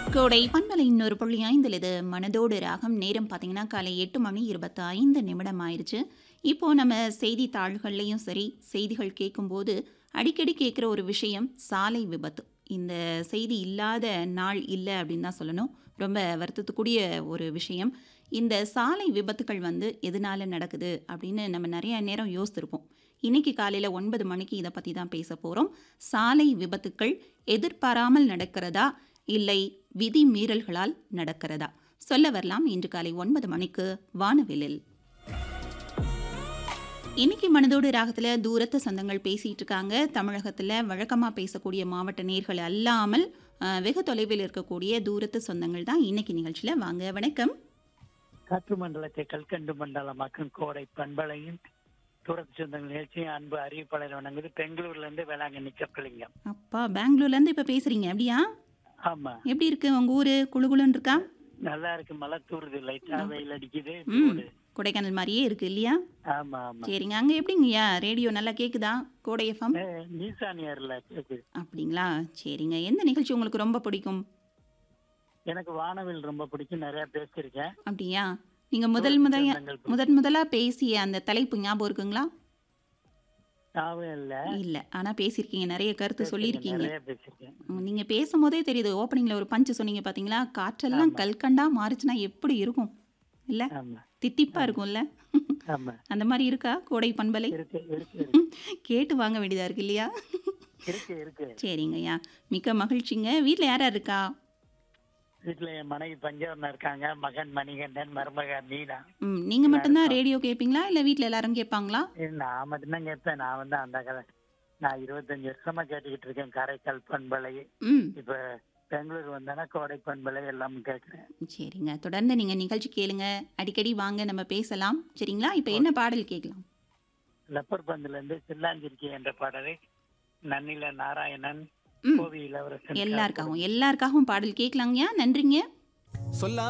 கோடை பண்பலை இன்னொரு புள்ளி ஐந்தில் இது மனதோடு ராகம் நேரம் பார்த்தீங்கன்னா காலை எட்டு மணி இருபத்தி ஐந்து நிமிடம் ஆயிடுச்சு இப்போ நம்ம செய்தித்தாள்கள்லையும் சரி செய்திகள் கேட்கும்போது அடிக்கடி கேட்குற ஒரு விஷயம் சாலை விபத்து இந்த செய்தி இல்லாத நாள் இல்லை அப்படின்னு தான் சொல்லணும் ரொம்ப வருத்தத்துக்குரிய ஒரு விஷயம் இந்த சாலை விபத்துகள் வந்து எதனால நடக்குது அப்படின்னு நம்ம நிறைய நேரம் யோசித்திருப்போம் இன்னைக்கு காலையில் ஒன்பது மணிக்கு இதை பற்றி தான் பேச போகிறோம் சாலை விபத்துக்கள் எதிர்பாராமல் நடக்கிறதா இல்லை விதி மீறல்களால் நடக்கிறதா சொல்ல வரலாம் இன்று காலை ஒன்பது மணிக்கு வானவிலில் இன்னைக்கு மனதோடு ராகத்தில் தூரத்து சொந்தங்கள் பேசிட்டு இருக்காங்க தமிழகத்தில் வழக்கமாக பேசக்கூடிய மாவட்ட நேர்கள் அல்லாமல் அஹ், வெகு தொலைவில் இருக்கக்கூடிய தூரத்து சொந்தங்கள் தான் இன்னைக்கு நிகழ்ச்சியில் வாங்க வணக்கம் காற்று மண்டலத்தை கல்கண்டு மண்டலமாக்கும் கோடை பண்பலையும் தூரத்து சொந்தங்கள் நிகழ்ச்சியும் அன்பு அறிவிப்பாளர் வணங்குது பெங்களூர்ல இருந்து வேளாங்கண்ணி கப்பலிங்கம் அப்பா பெங்களூர்லேருந்து இப்போ பேசுகிறீங்க அப்படியா ஆமா எப்படி இருக்கு உங்கள் ஊர் குளுகுளுன்னு இருக்கா நல்லா இருக்கு மழை தூருது லைட்டா வெயில் அடிக்குது ம் சூடு. கொடைக்கானல் மாதிரியே இருக்கு இல்லையா ஆமா ஆமா சரிங்க அங்கே எப்படிங்கய்யா ரேடியோ நல்லா கேட்குதா கோடை எஃப்எம் அஹ், நீசானியர்ல கேக்குது அப்படிங்களா சரிங்க எந்த நிகழ்ச்சி உங்களுக்கு ரொம்ப பிடிக்கும் எனக்கு வானவில் ரொம்ப பிடிக்கும் நிறைய பேசியிருக்கேன் அப்படியா நீங்க முதல் முதல் சொந்தங்கள் பிடிக்கும். முதன் முதலா பேசிய அந்த தலைப்பு ஞாபகம் இருக்குங்களா ஞாபகம் இல்ல இல்ல ஆனா பேசியிருக்கீங்க நிறைய கருத்து சொல்லியிருக்கீங்க நிறைய பேசியிருக்கேன் உம், நீங்க பேசும்போதே தெரியுது ஓப்பனிங்ல ஒரு பஞ்சு சொன்னீங்க பாத்தீங்களா காற்றெல்லாம் கல்கண்டா மாறுச்சுன்னா எப்படி இருக்கும் இல்ல ஆமா தித்திப்பா இருக்கும்ல ஆமா அந்த மாதிரி இருக்கா கோடை பண்பலை இருக்கு இருக்கு இருக்கு. கேட்டு வாங்க வேண்டியதா இருக்கு இல்லையா இருக்கு இருக்கு சரிங்கய்யா மிக்க மகிழ்ச்சிங்க வீட்ல யார் யார் இருக்கா வீட்டுல என் மனைவி பஞ்சவர்ணம் இருக்காங்க மகன் மணிகண்டன் மருமக மீனா ம் நீங்க மட்டும்தான் ரேடியோ கேட்பீங்களா இல்ல வீட்ல எல்லாரும் கேட்பாங்களா இது நான் மட்டும்தான் கேட்பேன் நான் வந்து அந்த கதை நான் இருபத்தஞ்சு வருஷமா கேட்டுக்கிட்டு இருக்கேன் காரைக்கால் பண்பலை ம் இப்ப பெங்களூர் வந்தேன்னா கோடை பண்பலை எல்லாம் கேட்கிறேன் சரிங்க தொடர்ந்து நீங்க நிகழ்ச்சி கேளுங்க அடிக்கடி வாங்க நம்ம பேசலாம் சரிங்களா இப்போ என்ன பாடல் கேட்கலாம் லப்பர் பந்துல இருந்து சில்லாஞ்சிருக்கி என்ற பாடலை நன்னில நாராயணன் ம் கோவி இளவரசன் எல்லாருக்காகவும் எல்லாருக்காகவும் பாடல் கேட்கலாங்கய்யா நன்றிங்க சொல்ல